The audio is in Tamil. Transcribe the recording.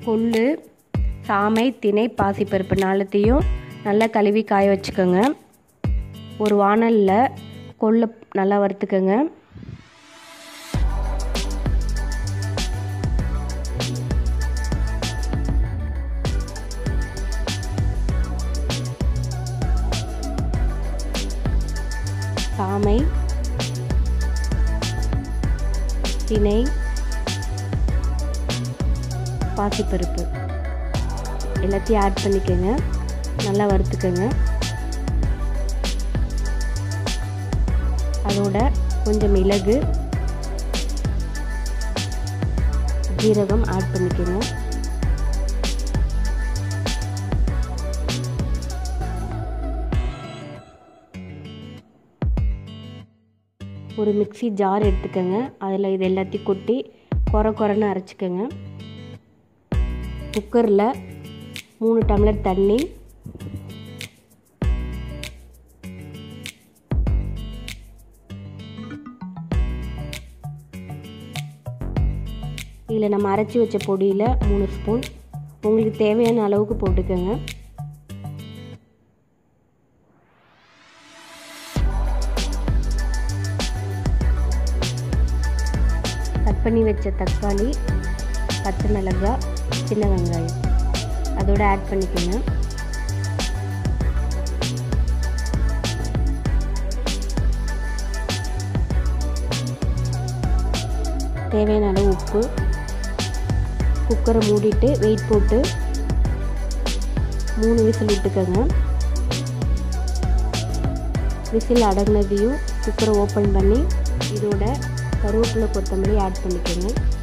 கொள்ளு சாமை திணை பாசிப்பருப்பு நாலுத்தையும் நல்லா கழுவி காய வச்சுக்கோங்க ஒரு வானலில் கொள்ளை நல்லா வறுத்துக்கோங்க சாமை திணை பாசிப்பருப்பு எல்லாத்தையும் ஆட் பண்ணிக்கோங்க நல்லா வறுத்துக்கோங்க அதோட கொஞ்சம் மிளகு ஜீரகம் ஆட் பண்ணிக்கோங்க ஒரு மிக்சி ஜார் எடுத்துக்கோங்க அதில் இது எல்லாத்தையும் கொட்டி குறை குறைன்னு அரைச்சிக்கோங்க குக்கரில் மூணு டம்ளர் தண்ணி இதில் நம்ம அரைச்சி வச்ச பொடியில் மூணு ஸ்பூன் உங்களுக்கு தேவையான அளவுக்கு போட்டுக்கோங்க கட் பண்ணி வச்ச தக்காளி பச்சை மிளகாய் சின்ன வெங்காயம் அதோடு ஆட் பண்ணிக்கோங்க தேவையான அளவு உப்பு குக்கரை மூடிட்டு வெயிட் போட்டு மூணு விசில் விட்டுக்கோங்க விசில் அடங்கினதையும் குக்கரை ஓப்பன் பண்ணி இதோட கருவேப்பிலை கொத்தமல்லி ஆட் பண்ணிக்கோங்க